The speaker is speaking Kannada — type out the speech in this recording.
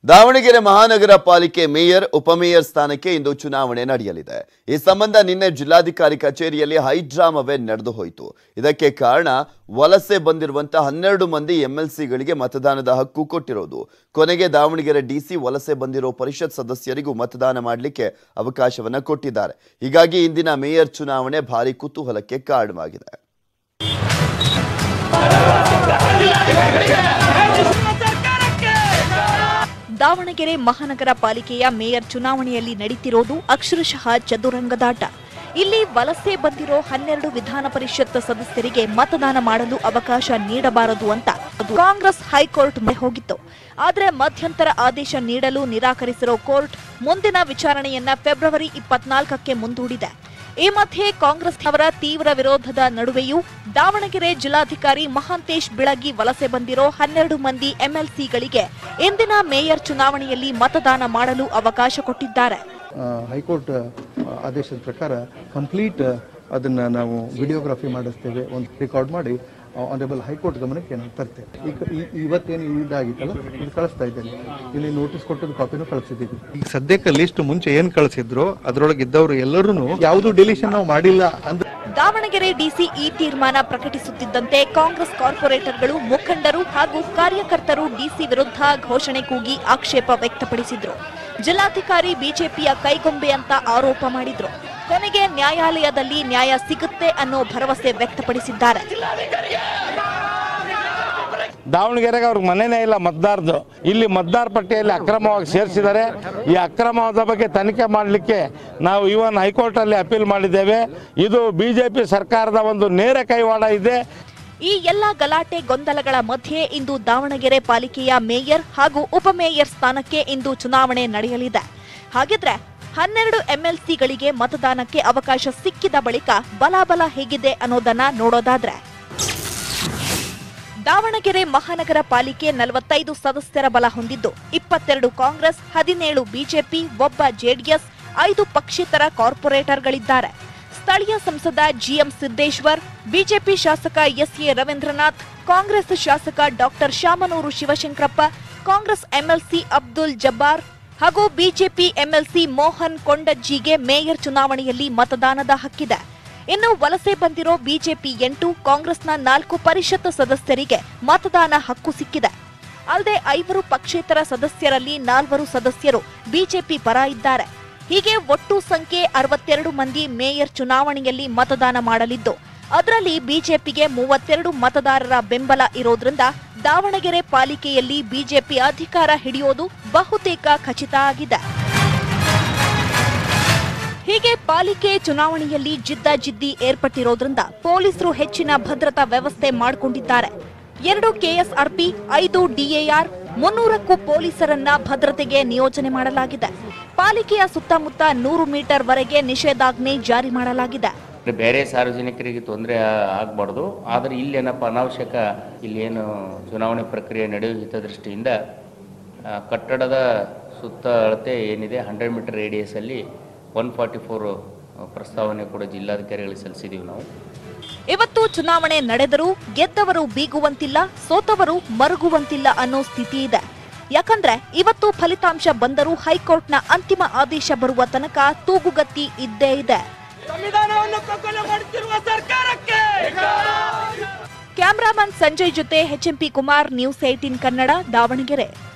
ದಾವಣಗೆರೆ ಮಹಾನಗರ ಪಾಲಿಕೆ ಮೇಯರ್ ಉಪಮೇಯರ್ ಸ್ಥಾನಕ್ಕೆ ಇಂದು ಚುನಾವಣೆ ನಡೆಯಲಿದೆ ಈ ಸಂಬಂಧ ನಿನ್ನೆ ಜಿಲ್ಲಾಧಿಕಾರಿ ಕಚೇರಿಯಲ್ಲಿ ಹೈಡ್ರಾಮವೇ ನಡೆದು ಹೋಯಿತು ಇದಕ್ಕೆ ಕಾರಣ ವಲಸೆ ಬಂದಿರುವಂತಹ ಹನ್ನೆರಡು ಮಂದಿ ಎಂಎಲ್ಸಿಗಳಿಗೆ ಮತದಾನದ ಹಕ್ಕು ಕೊಟ್ಟಿರೋದು ಕೊನೆಗೆ ದಾವಣಗೆರೆ ಡಿಸಿ ವಲಸೆ ಬಂದಿರೋ ಪರಿಷತ್ ಸದಸ್ಯರಿಗೂ ಮತದಾನ ಮಾಡಲಿಕ್ಕೆ ಅವಕಾಶವನ್ನ ಕೊಟ್ಟಿದ್ದಾರೆ ಹೀಗಾಗಿ ಇಂದಿನ ಮೇಯರ್ ಚುನಾವಣೆ ಭಾರಿ ಕುತೂಹಲಕ್ಕೆ ಕಾರಣವಾಗಿದೆ ದಾವಣಗೆರೆ ಮಹಾನಗರ ಪಾಲಿಕೆಯ ಮೇಯರ್ ಚುನಾವಣೆಯಲ್ಲಿ ನಡೀತಿರೋದು ಅಕ್ಷರಶಃ ಚದುರಂಗದಾಟ ಇಲ್ಲಿ ವಲಸೆ ಬಂದಿರೋ ಹನ್ನೆರಡು ವಿಧಾನ ಪರಿಷತ್ ಸದಸ್ಯರಿಗೆ ಮತದಾನ ಮಾಡಲು ಅವಕಾಶ ನೀಡಬಾರದು ಅಂತ ಕಾಂಗ್ರೆಸ್ ಹೈಕೋರ್ಟ್ ಮೊರೆ ಹೋಗಿತ್ತು ಆದರೆ ಮಧ್ಯಂತರ ಆದೇಶ ನೀಡಲು ನಿರಾಕರಿಸಿರೋ ಕೋರ್ಟ್ ಮುಂದಿನ ವಿಚಾರಣೆಯನ್ನ ಫೆಬ್ರವರಿ ಇಪ್ಪತ್ನಾಲ್ಕಕ್ಕೆ ಮುಂದೂಡಿದೆ ಈ ಮಧ್ಯೆ ಕಾಂಗ್ರೆಸ್ ಅವರ ತೀವ್ರ ವಿರೋಧದ ನಡುವೆಯೂ ದಾವಣಗೆರೆ ಜಿಲ್ಲಾಧಿಕಾರಿ ಮಹಾಂತೇಶ್ ಬಿಳಗಿ ವಲಸೆ ಬಂದಿರೋ ಹನ್ನೆರಡು ಮಂದಿ ಎಂಎಲ್ಸಿಗಳಿಗೆ ಇಂದಿನ ಮೇಯರ್ ಚುನಾವಣೆಯಲ್ಲಿ ಮತದಾನ ಮಾಡಲು ಅವಕಾಶ ಕೊಟ್ಟಿದ್ದಾರೆ ಆ, ಹೈಕೋರ್ಟ್ ಆ, ಆದೇಶದ ಪ್ರಕಾರ ಕಂಪ್ಲೀಟ್ ಅದನ್ನು ನಾವು ವಿಡಿಯೋಗ್ರಫಿ ಮಾಡಿಸ್ತೇವೆ ಒಂದು ರೆಕಾರ್ಡ್ ಮಾಡಿ ಆನರೇಬಲ್ ಹೈಕೋರ್ಟ್ ಗಮನಕ್ಕೆ ನಾನು ತರ್ತೇವೆ ಈಗ ಈ- ಇವತ್ತೇನು ಇದಾಗಿತ್ತಲ್ಲ ಇದು ಕಳಿಸ್ತಾ ಇದ್ದೇನೆ ಇಲ್ಲಿ ನೋಟಿಸ್ ಕೊಟ್ಟದ ಕಾಪಿನೂ ಕಳಿಸಿದ್ದೀವಿ ಈಗ ಸದ್ಯಕ್ಕೆ ಲಿಸ್ಟ್ ಮುಂಚೆ ಏನು ಕಳಿಸಿದ್ರು ಅದರೊಳಗೆ ಇದ್ದವರು ಎಲ್ಲರೂ ಯಾವುದು ಡಿಲಿಷನ್ ನಾವು ಮಾಡಿಲ್ಲ ಅಂದ್ರೆ ದಾವಣಗೆರೆ ಡಿಸಿ ಈ ತೀರ್ಮಾನ ಪ್ರಕಟಿಸುತ್ತಿದ್ದಂತೆ ಕಾಂಗ್ರೆಸ್ ಕಾರ್ಪೊರೇಟರ್ಗಳು ಮುಖಂಡರು ಹಾಗೂ ಕಾರ್ಯಕರ್ತರು ಡಿಸಿ ವಿರುದ್ಧ ಘೋಷಣೆ ಕೂಗಿ ಆಕ್ಷೇಪ ವ್ಯಕ್ತಪಡಿಸಿದ್ರು ಜಿಲ್ಲಾಧಿಕಾರಿ ಬಿಜೆಪಿಯ ಕೈಗೊಂಬೆ ಅಂತ ಆರೋಪ ಮಾಡಿದ್ರು ಕೊನೆಗೆ ನ್ಯಾಯಾಲಯದಲ್ಲಿ ನ್ಯಾಯ ಸಿಗುತ್ತೆ ಅನ್ನೋ ಭರವಸೆ ವ್ಯಕ್ತಪಡಿಸಿದ್ದಾರೆ ದಾವಣಗೆರೆಗೆ ಅವ್ರಿಗೆ ಮನೆನೇ ಇಲ್ಲ ಮತದಾರದು ಇಲ್ಲಿ ಮತದಾರ ಪಟ್ಟಿಯಲ್ಲಿ ಅಕ್ರಮವಾಗಿ ಸೇರಿಸಿದ್ದಾರೆ ಈ ಅಕ್ರಮದ ಬಗ್ಗೆ ತನಿಖೆ ಮಾಡಲಿಕ್ಕೆ ನಾವು ಇವನ್ ಹೈಕೋರ್ಟಲ್ಲಿ ಅಪೀಲ್ ಮಾಡಿದ್ದೇವೆ ಇದು ಬಿಜೆಪಿ ಸರ್ಕಾರದ ಒಂದು ನೇರ ಕೈವಾಡ ಇದೆ ಈ ಎಲ್ಲ ಗಲಾಟೆ ಗೊಂದಲಗಳ ಮಧ್ಯೆ ಇಂದು ದಾವಣಗೆರೆ ಪಾಲಿಕೆಯ ಮೇಯರ್ ಹಾಗೂ ಉಪಮೇಯರ್ ಸ್ಥಾನಕ್ಕೆ ಇಂದು ಚುನಾವಣೆ ನಡೆಯಲಿದೆ ಹಾಗಿದ್ರೆ ಹನ್ನೆರಡು ಎಂಎಲ್ಸಿಗಳಿಗೆ ಮತದಾನಕ್ಕೆ ಅವಕಾಶ ಸಿಕ್ಕಿದ ಬಳಿಕ ಬಲಾಬಲ ಹೇಗಿದೆ ಅನ್ನೋದನ್ನ ನೋಡೋದಾದ್ರೆ ದಾವಣಗೆರೆ ಮಹಾನಗರ ಪಾಲಿಕೆ ನಲವತ್ತೈದು ಸದಸ್ಯರ ಬಲ ಹೊಂದಿದ್ದು ಇಪ್ಪತ್ತೆರಡು ಕಾಂಗ್ರೆಸ್ ಹದಿನೇಳು ಬಿಜೆಪಿ ಒಬ್ಬ ಜೆಡಿಎಸ್ ಐದು ಪಕ್ಷೇತರ ಕಾರ್ಪೊರೇಟರ್ಗಳಿದ್ದಾರೆ ಸ್ಥಳೀಯ ಸಂಸದ ಜಿಎಂ ಸಿದ್ದೇಶ್ವರ್ ಬಿಜೆಪಿ ಶಾಸಕ ಎಸ್ಎ ರವೀಂದ್ರನಾಥ್ ಕಾಂಗ್ರೆಸ್ ಶಾಸಕ ಡಾಕ್ಟರ್ ಶಾಮನೂರು ಶಿವಶಂಕರಪ್ಪ ಕಾಂಗ್ರೆಸ್ ಎಂಎಲ್ಸಿ ಅಬ್ದುಲ್ ಜಬ್ಬಾರ್ ಹಾಗೂ ಬಿಜೆಪಿ ಎಂಎಲ್ಸಿ ಮೋಹನ್ ಕೊಂಡಜ್ಜಿಗೆ ಮೇಯರ್ ಚುನಾವಣೆಯಲ್ಲಿ ಮತದಾನದ ಹಕ್ಕಿದೆ ಇನ್ನು ವಲಸೆ ಬಂದಿರೋ ಬಿಜೆಪಿ ಎಂಟು ಕಾಂಗ್ರೆಸ್ನ ನಾಲ್ಕು ಪರಿಷತ್ ಸದಸ್ಯರಿಗೆ ಮತದಾನ ಹಕ್ಕು ಸಿಕ್ಕಿದೆ ಅಲ್ಲದೆ ಐವರು ಪಕ್ಷೇತರ ಸದಸ್ಯರಲ್ಲಿ ನಾಲ್ವರು ಸದಸ್ಯರು ಬಿಜೆಪಿ ಪರ ಇದ್ದಾರೆ ಹೀಗೆ ಒಟ್ಟು ಸಂಖ್ಯೆ ಅರವತ್ತೆರಡು ಮಂದಿ ಮೇಯರ್ ಚುನಾವಣೆಯಲ್ಲಿ ಮತದಾನ ಮಾಡಲಿದ್ದು ಅದರಲ್ಲಿ ಬಿಜೆಪಿಗೆ ಮೂವತ್ತೆರಡು ಮತದಾರರ ಬೆಂಬಲ ಇರೋದ್ರಿಂದ ದಾವಣಗೆರೆ ಪಾಲಿಕೆಯಲ್ಲಿ ಬಿಜೆಪಿ ಅಧಿಕಾರ ಹಿಡಿಯೋದು ಬಹುತೇಕ ಖಚಿತ ಆಗಿದೆ ಹೀಗೆ ಪಾಲಿಕೆ ಚುನಾವಣೆಯಲ್ಲಿ ಜಿದ್ದಾಜಿದ್ದಿ ಏರ್ಪಟ್ಟಿರೋದ್ರಿಂದ ಪೊಲೀಸರು ಹೆಚ್ಚಿನ ಭದ್ರತಾ ವ್ಯವಸ್ಥೆ ಮಾಡಿಕೊಂಡಿದ್ದಾರೆ ಎರಡು ಕೆಎಸ್ಆರ್ಪಿ ಐದು ಡಿಎಆರ್ ಮುನ್ನೂರಕ್ಕೂ ಪೊಲೀಸರನ್ನ ಭದ್ರತೆಗೆ ನಿಯೋಜನೆ ಮಾಡಲಾಗಿದೆ ಪಾಲಿಕೆಯ ಸುತ್ತಮುತ್ತ ನೂರು ಮೀಟರ್ ವರೆಗೆ ನಿಷೇಧಾಜ್ಞೆ ಜಾರಿ ಮಾಡಲಾಗಿದೆ ಬೇರೆ ಸಾರ್ವಜನಿಕರಿಗೆ ತೊಂದರೆ ಆಗಬಾರ್ದು ಆದರೆ ಇಲ್ಲೇನಪ್ಪ ಅನಾವಶ್ಯಕ ಇಲ್ಲೇನು ಚುನಾವಣೆ ಪ್ರಕ್ರಿಯೆ ನಡೆಯುವ ಹಿತದೃಷ್ಟಿಯಿಂದ ಆ, ಕಟ್ಟಡದ ಸುತ್ತ ಅಳತೆ ಏನಿದೆ ಹಂಡ್ರೆಡ್ ಮೀಟರ್ ರೇಡಿಯಸಲ್ಲಿ ಒನ್ ಫಾರ್ಟಿ ಫೋರ್ ಪ್ರಸ್ತಾವನೆ ಕೂಡ ಜಿಲ್ಲಾಧಿಕಾರಿಗಳಿಗೆ ಸಲ್ಲಿಸಿದ್ದೀವಿ ನಾವು ಇವತ್ತು ಚುನಾವಣೆ ನಡೆದರೂ ಗೆದ್ದವರು ಬೀಗುವಂತಿಲ್ಲ ಸೋತವರು ಮರುಗುವಂತಿಲ್ಲ ಅನ್ನೋ ಸ್ಥಿತಿ ಇದೆ ಯಾಕಂದ್ರೆ ಇವತ್ತು ಫಲಿತಾಂಶ ಬಂದರೂ ಹೈಕೋರ್ಟ್ನ ಅಂತಿಮ ಆದೇಶ ಬರುವ ತನಕ ತೂಗುಗತ್ತಿ ಇದ್ದೇ ಇದೆ ಕ್ಯಾಮ್ರಾಮನ್ ಸಂಜಯ್ ಜೊತೆ H M P Kumar news eighteen Kannada Davanagere